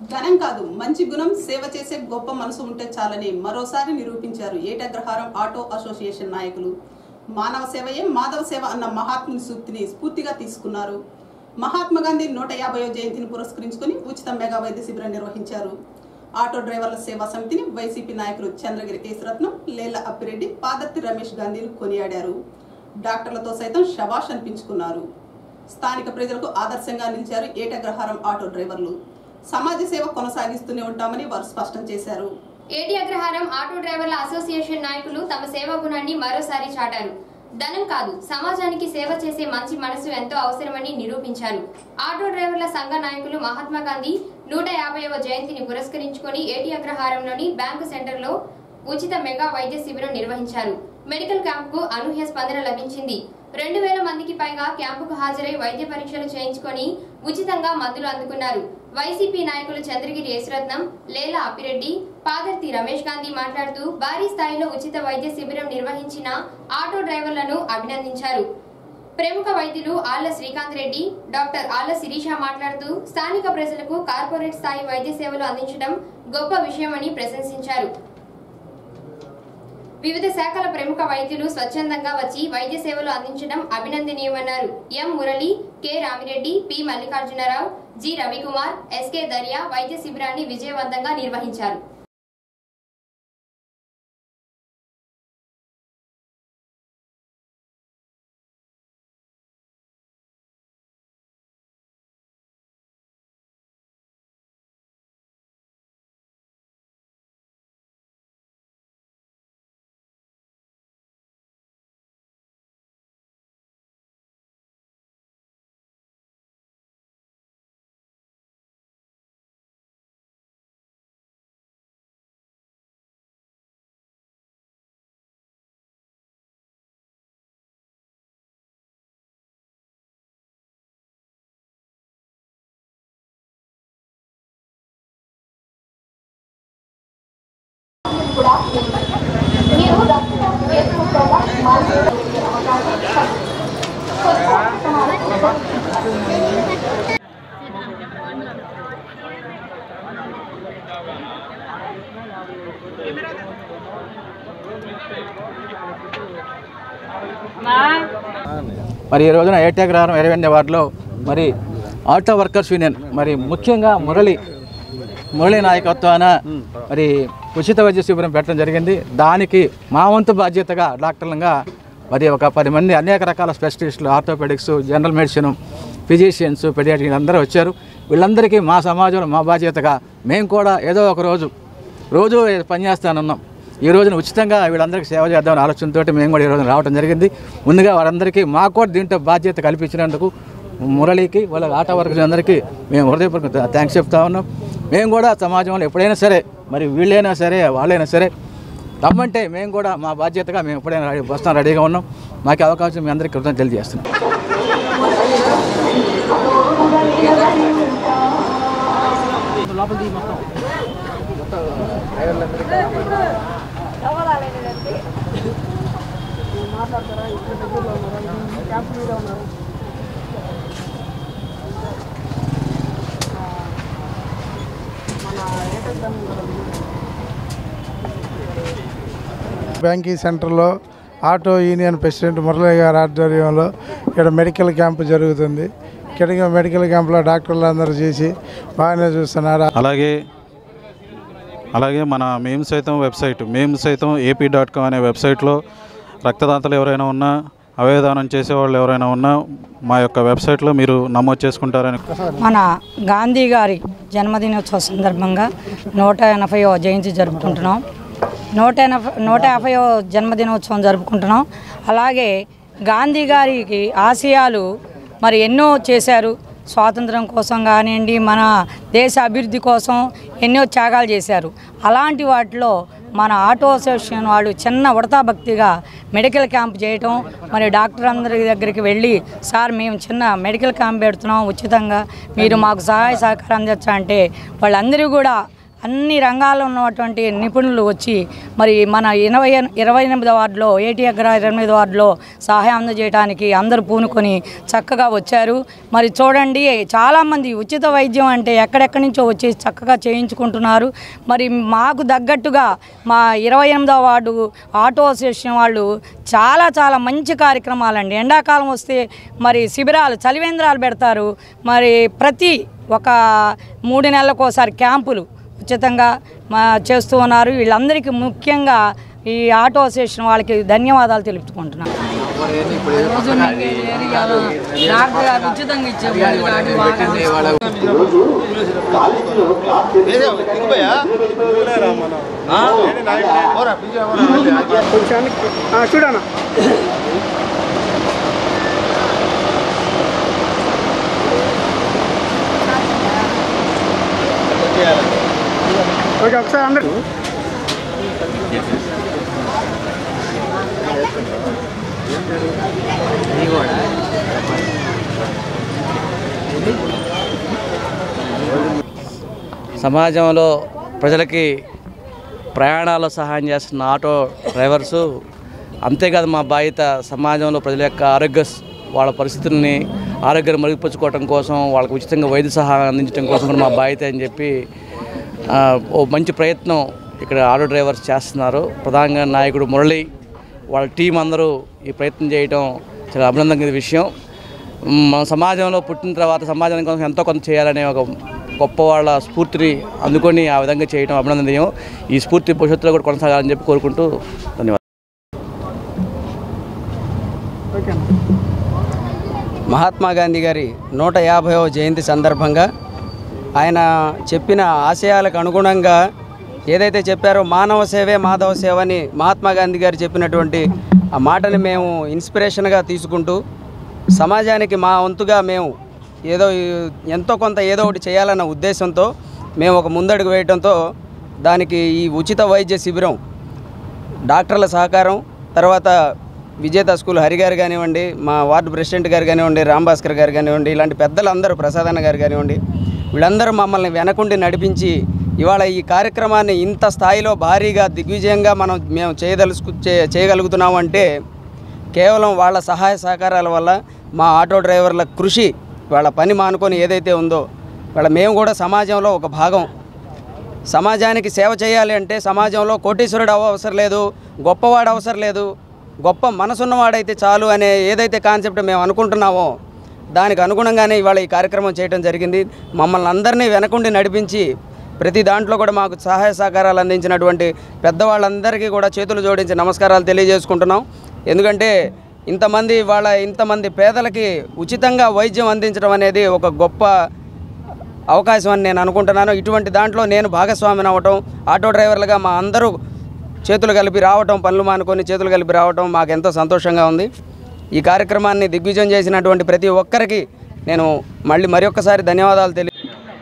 ఘనం కాదు మంచి గుణం సేవ చేసే గొప్ప మనసు ఉంటే చాలని మరోసారి నిరూపించారు ఏటగ్రహారం ఆటో అసోసియేషన్ నాయకులు మానవ సేవయే మాధవ సేవ అన్న మహాత్ముని సూక్తిని స్ఫూర్తిగా తీసుకున్నారు మహాత్మా గాంధీ నూట యాభైవ జయంతిని పురస్కరించుకుని ఉచిత మెగా వైద్య శిబిరం నిర్వహించారు ఆటో డ్రైవర్ల సేవా సమితిని వైసీపీ నాయకులు చంద్రగిరి కేశరత్నం లేల అప్పిరెడ్డి పాదర్తి రమేష్ గాంధీలు కొనియాడారు డాక్టర్లతో సైతం శబాష్ అనిపించుకున్నారు స్థానిక ప్రజలకు ఆదర్శంగా నిలిచారు ఏటగ్రహారం ఆటో డ్రైవర్లు సమాజ సేవ కొనసాగిస్తూనే ఉంటామని వారు స్పష్టం చేశారు ఏటి అగ్రహారం ఆటో డ్రైవర్ల అసోసియేషన్ నాయకులు తమ సేవా గుణాన్ని మరోసారి చాటారు ధనం కాదు సమాజానికి సేవ చేసే మంచి మనసు ఎంతో అవసరమని నిరూపించారు ఆటో డ్రైవర్ల సంఘ నాయకులు మహాత్మా గాంధీ నూట యాభైవ జయంతిని పురస్కరించుకొని ఏటి అగ్రహారంలోని బ్యాంకు సెంటర్లో ఉచిత మెగా వైద్య శిబిరం నిర్వహించారు మెడికల్ క్యాంపుకు అనూహ్య స్పందన లభించింది రెండు వేల మందికి పైగా క్యాంపుకు హాజరై వైద్య పరీక్షలు చేయించుకొని ఉచితంగా మందులు అందుకున్నారు వైసీపీ నాయకులు చంద్రగిరి యేసురత్నం లేలా అప్పిరెడ్డి పాదర్తి రమేష్ గాంధీ మాట్లాడుతూ భారీ స్థాయిలో ఉచిత వైద్య శిబిరం నిర్వహించిన ఆటో డ్రైవర్లను అభినందించారు ప్రముఖ వైద్యులు ఆళ్ల శ్రీకాంత్ రెడ్డి డాక్టర్ ఆళ్ల శిరీష మాట్లాడుతూ స్థానిక ప్రజలకు కార్పొరేట్ స్థాయి వైద్య సేవలు అందించడం గొప్ప విషయమని ప్రశంసించారు వివిధ శాఖల ప్రముఖ వైద్యులు స్వచ్ఛందంగా వచ్చి వైద్య సేవలు అందించడం అభినందనీయమన్నారు M Murali K Ramireddy P Mallikarjunarao G Ravikumar SK Darya వైద్య శిబిరాన్ని విజయవంతంగా నిర్వహించారు కూడా మీరు రక్తం వేసుకోవడం మానసిక అవకాశం మరి ఈ రోజున ఏటాగ్రహారం ఇరవై ఎనిమిది వార్డులో మరి ఆటో వర్కర్స్ యూనియన్ మరి ముఖ్యంగా మురళి మురళి నాయకత్వాన మరి ఉచిత వైద్య శిబిరం పెట్టడం జరిగింది దానికి మా వంతు బాధ్యతగా డాక్టర్లుగా మరి ఒక పది మంది అనేక రకాల స్పెషలిస్టులు orthopaedics general medicine physicians paediatric అందరూ వచ్చారు వీళ్ళందరికీ మా సమాజంలో మా బాధ్యతగా మేము కూడా ఏదో ఒక రోజు రోజు పనిచేస్తానన్నాం ఈ రోజున ఉచితంగా వీళ్ళందరికీ సేవ చేద్దామని ఆలోచనతో మేము కూడా ఈ రోజున రావడం జరిగింది ముందుగా వారందరికీ మాకు కూడా దీంట్లో బాధ్యత కల్పించినందుకు మురళికి వాళ్ళ ఆటో వర్కర్స్ అందరికీ మేము హృదయపూర్వక థ్యాంక్స్ చెప్తా ఉన్నాం మేము కూడా సమాజంలో ఎప్పుడైనా సరే మరి వీళ్ళైనా సరే వాళ్ళైనా సరే రమ్మంటే మేము కూడా మా బాధ్యతగా మేము ఎప్పుడైనా రెడీ వస్తాం రెడీగా ఉన్నాం మాకు అవకాశం మీ అందరికీ కృతజ్ఞతలు తెలియజేస్తున్నాం బ్యాంకింగ్ సెంటర్లో ఆటో యూనియన్ ప్రెసిడెంట్ మురళి గారి ఆధ్వర్యంలో ఇక్కడ మెడికల్ క్యాంప్ జరుగుతుంది ఇక్కడ మెడికల్ క్యాంప్లో డాక్టర్లు అందరూ చేసి బాగానే చూస్తున్నారు అలాగే అలాగే మన మేము సైతం వెబ్సైట్ మేము సైతం ఏపీ డాట్ కామ్ అనే వెబ్సైట్లో రక్తదాతలు ఎవరైనా ఉన్నా అవయదానం చేసేవాళ్ళు ఎవరైనా ఉన్నా మా యొక్క వెబ్సైట్లో మీరు నమోదు చేసుకుంటారని మన గాంధీ గారి జన్మదినోత్సవ సందర్భంగా నూట ఎనభైవ జయంతి జరుపుకుంటున్నాం నూట ఎనభై నూట యాభైవ జన్మదినోత్సవం జరుపుకుంటున్నాం అలాగే గాంధీ గారికి ఆశయాలు మరి ఎన్నో చేశారు స్వాతంత్రం కోసం కానివ్వండి మన దేశ అభివృద్ధి కోసం ఎన్నో త్యాగాలు చేశారు అలాంటి వాటిలో మన ఆటో అసోసియేషన్ వాళ్ళు చిన్న ఉడతా భక్తిగా మెడికల్ క్యాంప్ చేయటం మరి డాక్టర్ అందరి దగ్గరికి వెళ్ళి సార్ మేము చిన్న మెడికల్ క్యాంప్ పెడుతున్నాం ఉచితంగా మీరు మాకు సహాయ సహకారం అందించా అంటే వాళ్ళందరూ కూడా అన్ని రంగాల్లో ఉన్నటువంటి నిపుణులు వచ్చి మరి మన ఇరవై ఇరవై ఎనిమిదో వార్డులో ఏటీ అగ్ర ఇరవై ఎనిమిది వార్డులో సహాయం అందజేయడానికి అందరూ పూనుకొని చక్కగా వచ్చారు మరి చూడండి చాలామంది ఉచిత వైద్యం అంటే ఎక్కడెక్కడి నుంచో వచ్చి చక్కగా చేయించుకుంటున్నారు మరి మాకు తగ్గట్టుగా మా ఇరవై ఎనిమిదో వార్డు ఆటో అసోసియేషన్ వాళ్ళు చాలా చాలా మంచి కార్యక్రమాలండి ఎండాకాలం వస్తే మరి శిబిరాలు చలివేంద్రాలు పెడతారు మరి ప్రతి ఒక మూడు నెలలకు ఒకసారి క్యాంపులు ఉచితంగా మా చేస్తూ ఉన్నారు వీళ్ళందరికీ ముఖ్యంగా ఈ ఆటో అసోసియేషన్ వాళ్ళకి ధన్యవాదాలు తెలుపుకుంటున్నాను ఉచితంగా చూడనా ఓకే ఒకసారి అందరూ సమాజంలో ప్రజలకి ప్రయాణాల్లో సహాయం చేస్తున్న ఆటో డ్రైవర్సు అంతేకాదు మా బాధ్యత సమాజంలో ప్రజల యొక్క ఆరోగ్య స్- వాళ్ళ పరిస్థితుల్ని ఆరోగ్యాన్ని మెరుగుపరుచుకోవడం కోసం వాళ్ళకి ఉచితంగా వైద్య సహాయం అందించడం కోసం కూడా మా బాధ్యత అని చెప్పి ఆ, ఓ మంచి ప్రయత్నం ఇక్కడ ఆటో డ్రైవర్స్ చేస్తున్నారు ప్రధానంగా నాయకుడు మురళి వాళ్ళ టీం అందరూ ఈ ప్రయత్నం చేయడం చాలా అభినందన విషయం మ్, మన సమాజంలో పుట్టిన తర్వాత సమాజానికి కోసం ఎంతో కొంత చేయాలనే ఒక గొప్ప వాళ్ళ స్ఫూర్తిని అందుకొని ఆ విధంగా చేయడం అభినందనీయం ఈ స్ఫూర్తి భవిష్యత్తులో కూడా కొనసాగాలని చెప్పి కోరుకుంటూ ధన్యవాదాలు మహాత్మా గాంధీ గారి నూట యాభైవ జయంతి సందర్భంగా ఆయన చెప్పిన ఆశయాలకు అనుగుణంగా ఏదైతే చెప్పారో మానవ సేవే మాధవ సేవ అని మహాత్మా గాంధీ గారు చెప్పినటువంటి ఆ మాటని మేము ఇన్స్పిరేషన్గా తీసుకుంటూ సమాజానికి మా వంతుగా మేము ఏదో ఈ- ఎంతో కొంత ఏదో ఒకటి చేయాలన్న ఉద్దేశంతో మేము ఒక ముందడుగు వేయడంతో దానికి ఈ ఉచిత వైద్య శిబిరం డాక్టర్ల సహకారం తర్వాత విజేత స్కూల్ హరి గారు కానివ్వండి మా వార్డు ప్రెసిడెంట్ గారు కానివ్వండి రాంభాస్కర్ గారు కానివ్వండి ఇలాంటి పెద్దలందరూ ప్రసాదన్న గారు కానివ్వండి వీళ్ళందరూ మమ్మల్ని వెనకుండి నడిపించి ఇవాళ ఈ కార్యక్రమాన్ని ఇంత స్థాయిలో భారీగా దిగ్విజయంగా మనం మేము చేయదలుచుకు చే చేయగలుగుతున్నాము అంటే కేవలం వాళ్ళ సహాయ సహకారాల వల్ల మా ఆటో డ్రైవర్ల కృషి వాళ్ళ పని మానుకొని ఏదైతే ఉందో వాళ్ళ మేము కూడా సమాజంలో ఒక భాగం సమాజానికి సేవ చేయాలి అంటే సమాజంలో కోటీశ్వరుడు అవ- అవసరం లేదు గొప్పవాడు అవసరం లేదు గొప్ప మనసున్నవాడైతే చాలు అనే ఏదైతే కాన్సెప్ట్ మేము అనుకుంటున్నామో దానికి అనుగుణంగానే ఇవాళ ఈ కార్యక్రమం చేయడం జరిగింది మమ్మల్ని అందరినీ వెనకుండి నడిపించి ప్రతి దాంట్లో కూడా మాకు సహాయ సహకారాలు అందించినటువంటి పెద్దవాళ్ళందరికీ కూడా చేతులు జోడించి నమస్కారాలు తెలియజేసుకుంటున్నాం ఎందుకంటే ఇంతమంది వాళ్ళ ఇంతమంది పేదలకి ఉచితంగా వైద్యం అందించడం అనేది ఒక గొప్ప అవకాశం అని నేను అనుకుంటున్నాను ఇటువంటి దాంట్లో నేను భాగస్వామిని అవ్వటం ఆటో డ్రైవర్లుగా మా అందరూ చేతులు కలిపి రావటం పనులు మానుకొని చేతులు కలిపి రావటం మాకు ఎంతో సంతోషంగా ఉంది ఈ కార్యక్రమాన్ని దిగ్విజయం చేసినటువంటి ప్రతి ఒక్కరికి నేను మళ్ళీ మరొకసారి ధన్యవాదాలు తెలియ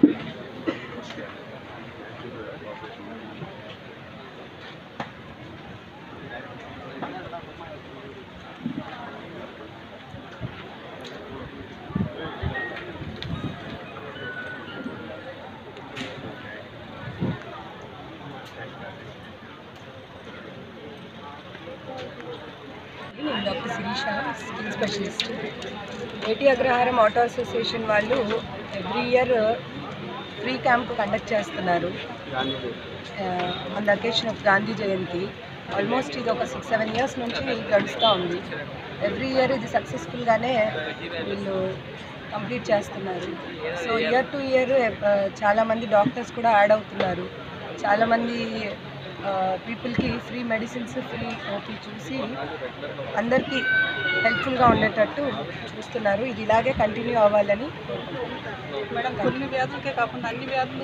నేను doctor Sirisha skin specialist AT Agraharam auto association వాళ్ళు every year free camp conduct చేస్తున్నారు on the occasion of Gandhi Jayanti almost ఇది ఒక సిక్స్ సెవెన్ ఇయర్స్ నుంచి గడుస్తూ ఉంది ఎవ్రీ ఇయర్ ఇది సక్సెస్ఫుల్గానే వీళ్ళు కంప్లీట్ చేస్తున్నారు సో ఇయర్ టు ఇయర్ చాలామంది డాక్టర్స్ కూడా యాడ్ అవుతున్నారు చాలామంది పీపుల్కి ఫ్రీ మెడిసిన్స్ ఫ్రీ ఓపీ చూసి అందరికీ హెల్ప్ఫుల్గా ఉండేటట్టు చూస్తున్నారు ఇది ఇలాగే కంటిన్యూ అవ్వాలని మేడం కొన్ని వ్యాధులకే కాకుండా అన్ని వ్యాధులు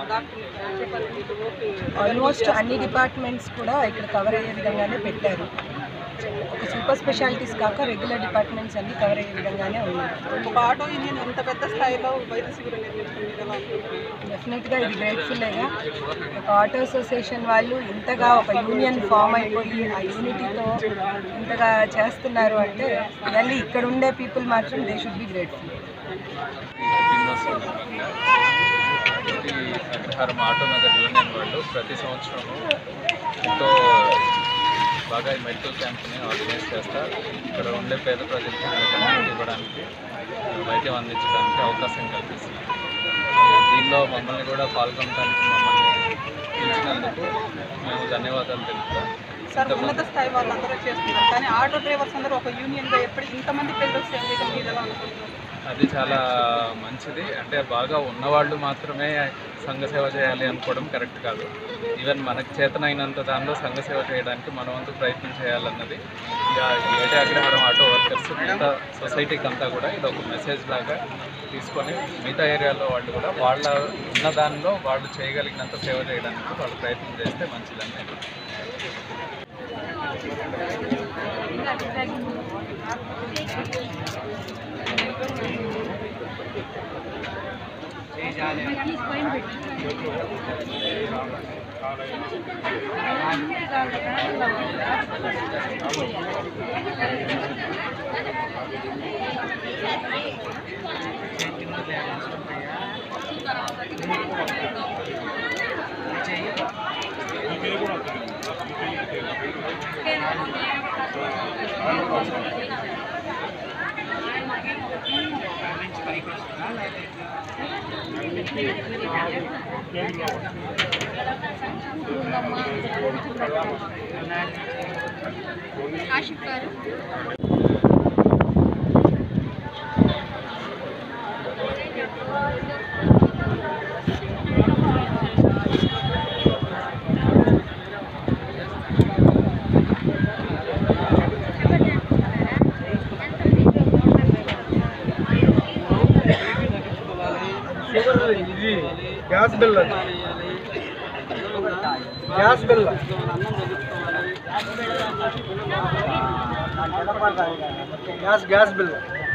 ఆల్మోస్ట్ అన్ని డిపార్ట్మెంట్స్ కూడా ఇక్కడ కవర్ అయ్యే విధంగానే పెట్టారు ఒక సూపర్ స్పెషాలిటీస్ కాక రెగ్యులర్ డిపార్ట్మెంట్స్ అన్ని కవర్ అయ్యే విధంగానే ఉన్నాయి ఒక ఆటో యూనియన్ ఎంత పెద్ద స్థాయిలో వైద్య శిబిరం నిర్వహించింది కదా డెఫినెట్గా ఇది గ్రేట్ఫుల్లేగా ఒక ఆటో అసోసియేషన్ వాళ్ళు ఇంతగా ఒక యూనియన్ ఫామ్ అయిపోయి ఆ యూనిటీతో ఇంతగా చేస్తున్నారు అంటే రియల్లీ ఇక్కడ ఉండే పీపుల్ మాత్రం they should be grateful AP Agraharam automatic union వాళ్ళు ప్రతి సంవత్సరము ఎంతో బాగా ఈ మెడికల్ క్యాంప్ని ఆర్గనైజ్ చేస్తా ఇక్కడ ఉండే పేద ప్రజలకి మెడికల్ ఇవ్వడానికి వైద్యం అందించడానికి అవకాశం కల్పిస్తున్నారు దీనిలో మమ్మల్ని కూడా పాల్గొనడానికి మమ్మల్ని పిలిచినందుకు మేము ధన్యవాదాలు తెలుపుతాం సార్ ఉన్నత స్థాయి వాళ్ళందరూ చేస్తున్నారు కానీ ఆటో డ్రైవర్స్ అందరూ ఒక యూనియన్గా ఎప్పుడు ఇంతమంది పిల్లలు సేవ చేయడం మీద ఎలా అనుకుంటున్నారు అది చాలా మంచిది అంటే బాగా ఉన్నవాళ్ళు మాత్రమే సంఘ సేవ చేయాలి అనుకోవడం కరెక్ట్ కాదు ఈవెన్ మనకు చేతనైనంత దానిలో సంఘ సేవ చేయడానికి మన వంతు ప్రయత్నం చేయాలన్నది ఇక ఈ ఏటే అగ్రహారం ఆటో వర్కర్స్ మిగతా సొసైటీకి అంతా కూడా ఇది ఒక మెసేజ్ లాగా తీసుకొని మిగతా ఏరియాలో వాళ్ళు కూడా వాళ్ళ ఉన్న దానిలో వాళ్ళు చేయగలిగినంత సేవ చేయడానికి వాళ్ళు ప్రయత్నం చేస్తే మంచిదని నేను ఆషిఫ్ గారు ఇది గ్యాస్ బిల్ అది. Gas bill gas gas bill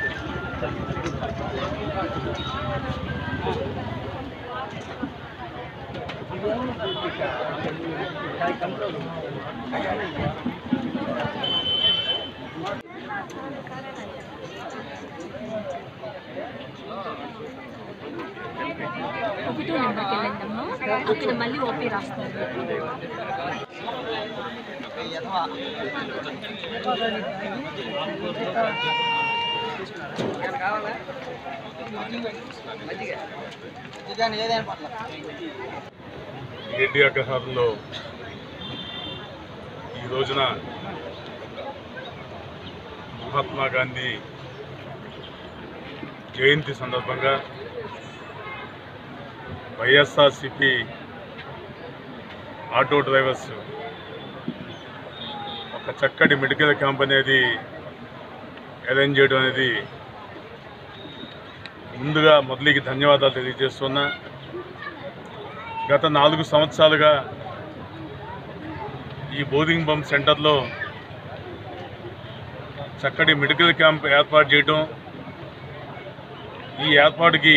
ఒకటో నెంబర్కి వెళ్ళిందమ్మా ఇక్కడ మళ్ళీ ఓపీ రాస్తారు ఏటీ అగ్రహారంలో ఈ రోజున మహాత్మా గాంధీ జయంతి సందర్భంగా వైఎస్ఆర్సిపి ఆటో డ్రైవర్స్ ఒక చక్కటి మెడికల్ క్యాంప్ అనేది అరేంజ్ చేయడం అనేది ముందుగా మొదలికి ధన్యవాదాలు తెలియజేస్తున్నా గత నాలుగు సంవత్సరాలుగా ఈ బోధింగ్ పంప్ సెంటర్లో చక్కటి మెడికల్ క్యాంప్ ఏర్పాటు చేయడం ఈ ఏర్పాటుకి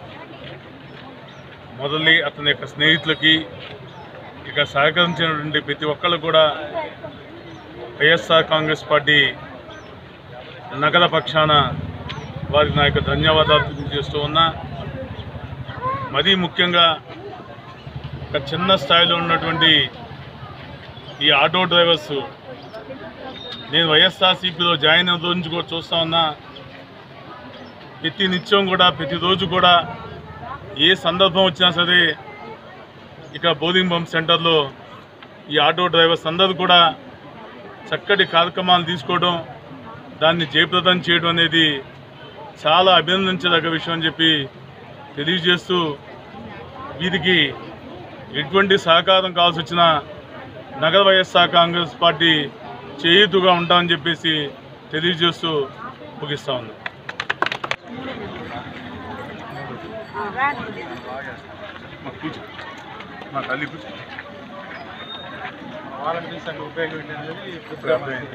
మొదలి అతని యొక్క స్నేహితులకి ఇక సహకరించినటువంటి ప్రతి ఒక్కళ్ళు కూడా వైఎస్ఆర్ కాంగ్రెస్ పార్టీ నగర పక్షాన వారికి నా యొక్క ధన్యవాదాలు తెలియజేస్తూ ఉన్నా మరీ ముఖ్యంగా ఒక చిన్న స్థాయిలో ఉన్నటువంటి ఈ ఆటో డ్రైవర్స్ నేను వైఎస్ఆర్సీపీలో జాయిన్ అయిన రోజు నుంచి కూడా చూస్తా ఉన్నా ప్రతి నిత్యం కూడా ప్రతిరోజు కూడా ఏ సందర్భం వచ్చినా సరే ఇక బోధింగ్ పంప్ సెంటర్లో ఈ ఆటో డ్రైవర్స్ అందరూ కూడా చక్కటి కార్యక్రమాలు తీసుకోవడం దాన్ని జయప్రదం చేయడం అనేది చాలా అభినందించదగ్గ విషయం అని చెప్పి తెలియజేస్తూ వీరికి ఎటువంటి సహకారం కావాల్సి వచ్చినా నగర వైఎస్ఆర్ కాంగ్రెస్ పార్టీ చేయుతుగా ఉంటామని చెప్పేసి తెలియజేస్తూ ముగిస్తా ఉన్నాం మా కూర్చో మా తల్లి కూర్చో వాలంటీర్స్ అంటే ఉపయోగం ఏంటనేది ఇప్పుడు అర్థమైంది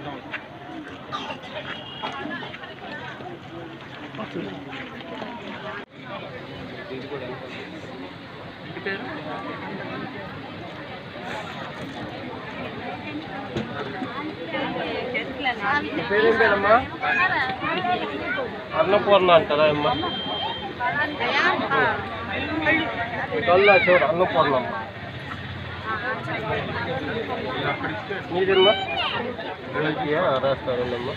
మీ పేరేం పేరమ్మా అన్నపూర్ణ అంటారా అమ్మా గల్లా చివరి అన్నపూర్ణమ్మ మీదమ్మా రాస్తారమ్మా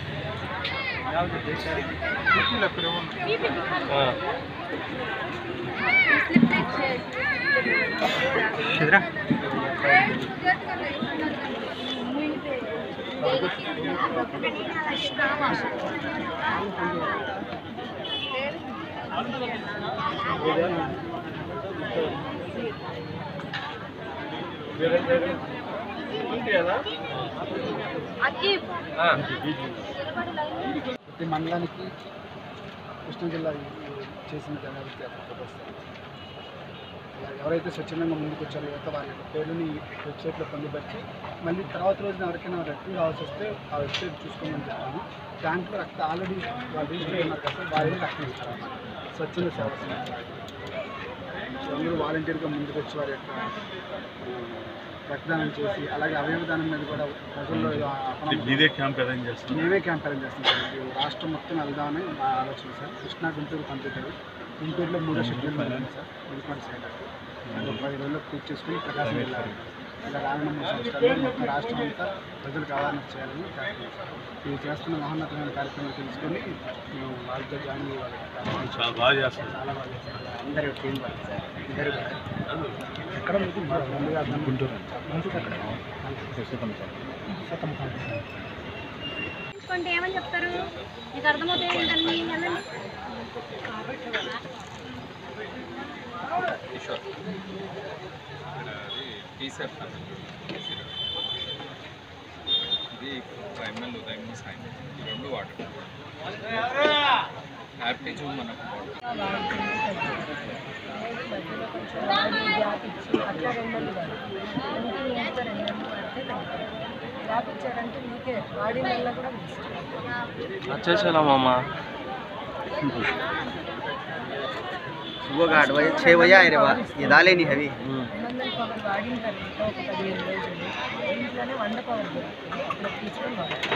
ప్రతి మండలానికి కృష్ణా జిల్లా చేసిన జనాభివృద్ధి వస్తారు ఎవరైతే స్వచ్ఛందంగా ముందుకు వచ్చారో యువత వారి యొక్క పేర్లని వెబ్సైట్లో పొందుపరిచి మళ్ళీ తర్వాత రోజున ఎవరికైనా రక్తం కావాల్సి వస్తే ఆ వెబ్సైట్ చూసుకోమని చెప్తాను దాంట్లో రక్తం ఆల్రెడీ వాళ్ళు రిజిస్టర్ ఉన్నారు కదా వారిని రక్తం ఇస్తారు స్వచ్ఛంద సేవ సంస్థ. సో అందరూ వాలంటీర్గా ముందుకు వచ్చి వారి యొక్క ఆ, రక్తదానం చేసి అలాగే అవయవదానం మీద కూడా ప్రజల్లో ఆ అపనమ్మకం- మీదే క్యాంప్ అరేంజ్ చేస్తాం మేమే క్యాంప్ అరేంజ్ చేస్తాం సార్ ఇది రాష్ట్రం మొత్తం వెళ్దామని మా ఆలోచన సార్ కృష్ణా గుంటూరు కంప్లీట్ అయ్యి గుంటూరులో మూడో షెడ్యూల్ ఉంది సార్ గుడిపాటి సైడ్ ఒక పది రోజుల్లో పూర్తి చేసుకుని ప్రకాశం వెళ్ళాలి ఇలా రానున్న మూడు సంవత్సరాలు మొత్తం రాష్ట్రం అంతా ప్రజలకు అవగాహన చేయాలని కార్యక్రమం సార్ ఇది చేస్తున్న మహోన్నతమైన కార్యక్రమం తెలుసుకొని మేము వాళ్ళతో జాయిన్ అయ్యి చాలా బాగా చేస్తారు చాలా బాగా చేస్తారు అందరూ టీం వాళ్ళు సార్ ఇద్దరు కూడా ఎక్కడ మీకు గుంటూరు మంచిది అక్కడ సతం చూసుకుంటే ఏమని చెప్తారు మీకు అర్థమవుతాయి ఏంటని వెళ్ళండి కిషోర్ అది టీసెట్ ఇది ప్రైమల్ ఉదయం సాయంత్రం ఈ రెండు వాటర్ హ్యాపీ జూమ్ మనకు మధ్యలో కొంచెం వాడి గ్యాప్ ఇచ్చి అట్లా రెండు నెలలు కాదు ఇంటి ఇంట్లో రెండు నెలలు పడితే తగ్గుతుంది గ్యాప్ ఇచ్చారంటే మీకే వాడి నెల కూడా వేస్ట్ వచ్చేసామమ్మా सुबह का आठ बजे छः बजे आए रे बा ये दालें नहीं हैवी వందల పవర్ వాడిన తర్వాత ఒక పదిహేను రోజులు ఇంట్లోనే వంద పవర్ దొరుకుతుంది అట్లా తీసుకొని వాడాలి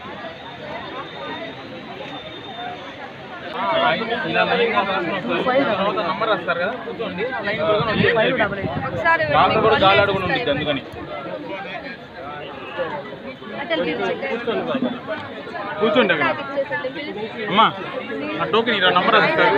ఇలా లైన్ గా తర్వాత నంబర్ వస్తారు కదా కూర్చోండి ఆ లైన్ ప్రకారం వచ్చేసి ఒకసారి బాగా కూడా గాలి అడుగుని ఉంటుంది అందుకని కూర్చోండి బాబా. కూర్చోండి అక్కడ అమ్మా ఆ టోకెన్ ఇలా నంబర్ వస్తారు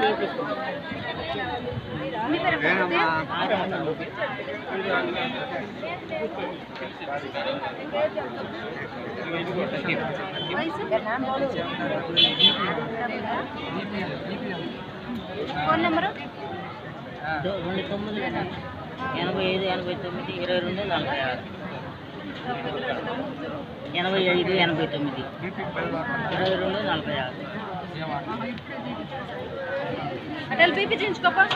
ఫోన్ నెంబరు రెండు తొమ్మిది ఎనభై ఐదు ఎనభై తొమ్మిది ఇరవై రెండు నలభై ఆరు ఎనభై ఐదు ఎనభై తొమ్మిది ఇరవై రెండు నలభై ఆరు అటల్ బీపీ చేయించుకోపా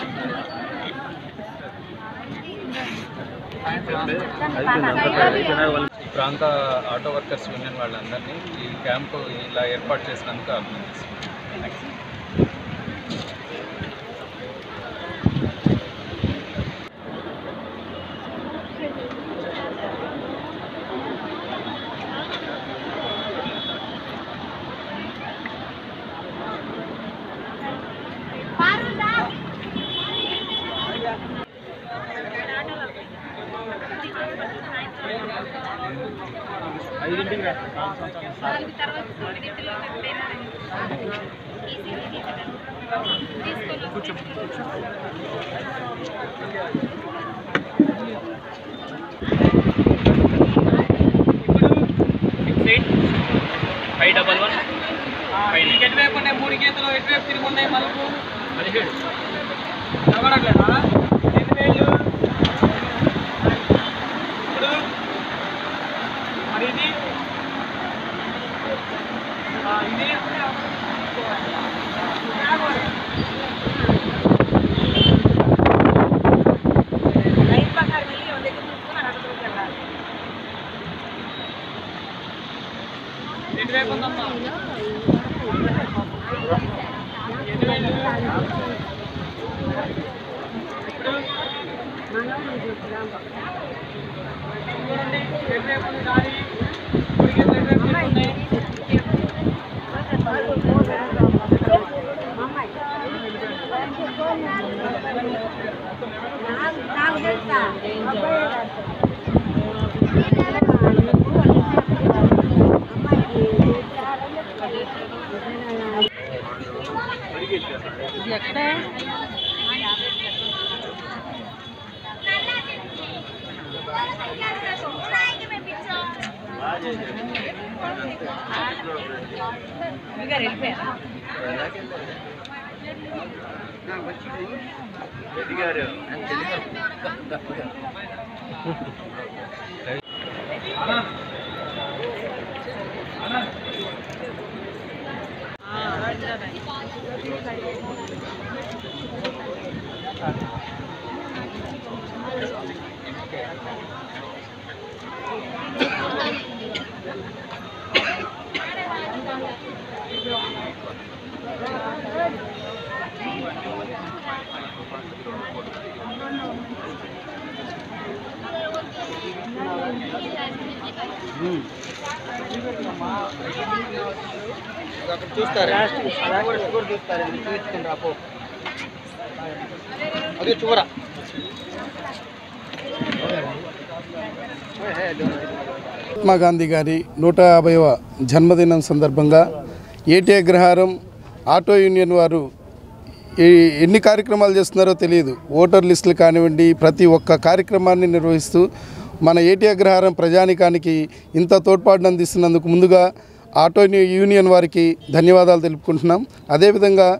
ఈ ప్రాంత ఆటో వర్కర్స్ యూనియన్ వాళ్ళందరినీ ఈ క్యాంపు ఇలా ఏర్పాటు చేసినందుకు అభినందిస్తున్నాను ఐదింటికి రా ఫైవ్ డబల్ వన్ ఫైవ్ ఎటువైపు ఉన్నాయి మూడు గీతలు ఎటువైపు తిరిగి ఉన్నాయి మలుపు పదిహేడు కనబడట్లేదా ఎన్ని వేలు ఇప్పుడు మరి ఇది ఆ, ఇది లైన్ ప్రకారం వెళ్ళి ఒక దగ్గర చూసుకొని అక్కడ దగ్గరికి వెళ్ళాలి ఎటువైపు ఉందమ్మా ఎన్ని వేలు ఇప్పుడు చూడండి ఎటువైపు ఉంది దారి మూడు గీతలు ఎటువైపు ఉన్నాయి అమ్మాయి ఇది ఎక్కడ గారు వెళ్ళిపోయారా అక్కడ చూస్తారు అలా కూడా కూడా చూస్తారు చూపించుకుని రాపో అదే చూర మహాత్మా గాంధీ గారి నూట యాభైవ జన్మదినం సందర్భంగా ఏటీ అగ్రహారం ఆటో యూనియన్ వారు ఈ- ఎన్ని కార్యక్రమాలు చేస్తున్నారో తెలియదు ఓటర్ లిస్టులు కానివ్వండి ప్రతి ఒక్క కార్యక్రమాన్ని నిర్వహిస్తూ మన ఏటీ అగ్రహారం ప్రజానికానికి ఇంత తోడ్పాటును అందిస్తున్నందుకు ముందుగా ఆటో యూని- యూనియన్ వారికి ధన్యవాదాలు తెలుపుకుంటున్నాం అదేవిధంగా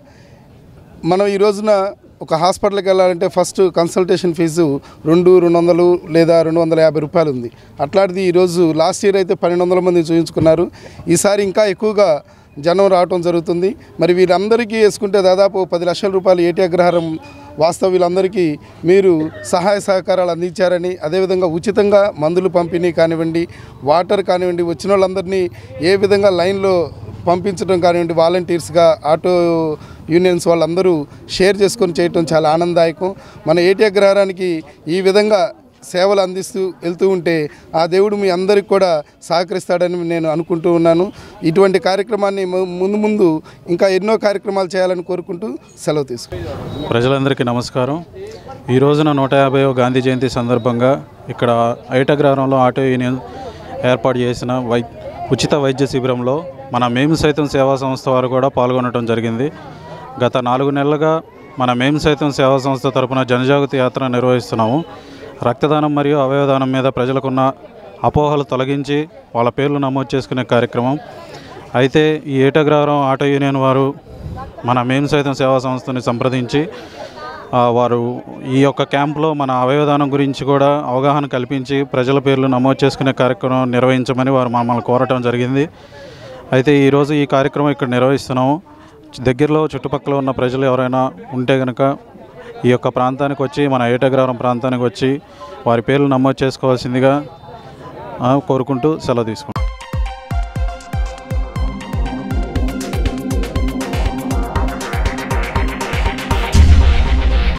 మనం ఈ రోజున ఒక హాస్పిటల్కి వెళ్ళాలంటే ఫస్ట్ కన్సల్టేషన్ ఫీజు రెండు రెండు వందలు లేదా రెండు వందల యాభై రూపాయలు ఉంది అట్లాంటిది ఈరోజు లాస్ట్ ఇయర్ అయితే పన్నెండు వందల మంది చూపించుకున్నారు ఈసారి ఇంకా ఎక్కువగా జనం రావటం జరుగుతుంది మరి వీరందరికీ వేసుకుంటే దాదాపు పది లక్షల రూపాయలు ఏటీ అగ్రహారం వాస్తవ వీళ్ళందరికీ మీరు సహాయ సహకారాలు అందించారని అదేవిధంగా ఉచితంగా మందులు పంపిణీ కానివ్వండి వాటర్ కానివ్వండి వచ్చిన వాళ్ళందరినీ ఏ విధంగా లైన్లో పంపించడం కానివ్వండి వాలంటీర్స్గా ఆటో యూనియన్స్ వాళ్ళందరూ షేర్ చేసుకొని చేయటం చాలా ఆనందదాయకం మన ఏటీ అగ్రహారానికి ఈ విధంగా సేవలు అందిస్తూ వెళ్తూ ఉంటే ఆ దేవుడు మీ అందరికి కూడా సహకరిస్తాడని నేను అనుకుంటూ ఉన్నాను ఇటువంటి కార్యక్రమాన్ని ము- ముందు ముందు ఇంకా ఎన్నో కార్యక్రమాలు చేయాలని కోరుకుంటూ సెలవు తీసుకుంటాను ప్రజలందరికీ నమస్కారం ఈ రోజున నూట యాభైవ గాంధీ జయంతి సందర్భంగా ఇక్కడ ఐటగ్రహంలో ఆటో యూనియన్ ఏర్పాటు చేసిన వై ఉచిత వైద్య శిబిరంలో మన మేము సైతం సేవా సంస్థ వారు కూడా పాల్గొనడం జరిగింది గత నాలుగు నెలలుగా మన మేము సైతం సేవా సంస్థ తరపున జనజాగృతి యాత్ర నిర్వహిస్తున్నాము రక్తదానం మరియు అవయవదానం మీద ప్రజలకున్న అపోహలు తొలగించి వాళ్ళ పేర్లు నమోదు చేసుకునే కార్యక్రమం అయితే ఈ ఏటగ్రహారం ఆటో యూనియన్ వారు మన మేము సైతం సేవా సంస్థని సంప్రదించి ఆ, వారు ఈ యొక్క క్యాంపులో మన అవయవదానం గురించి కూడా అవగాహన కల్పించి ప్రజల పేర్లు నమోదు చేసుకునే కార్యక్రమం నిర్వహించమని వారు మమ్మల్ని కోరటం జరిగింది అయితే ఈరోజు ఈ కార్యక్రమం ఇక్కడ నిర్వహిస్తున్నాము దగ్గరలో చుట్టుపక్కల ఉన్న ప్రజలు ఎవరైనా ఉంటే కనుక ఈ యొక్క ప్రాంతానికి వచ్చి మన ఏటగ్రహారం ప్రాంతానికి వచ్చి వారి పేర్లు నమోదు చేసుకోవాల్సిందిగా ఆ, కోరుకుంటూ సెలవు తీసుకుంటాం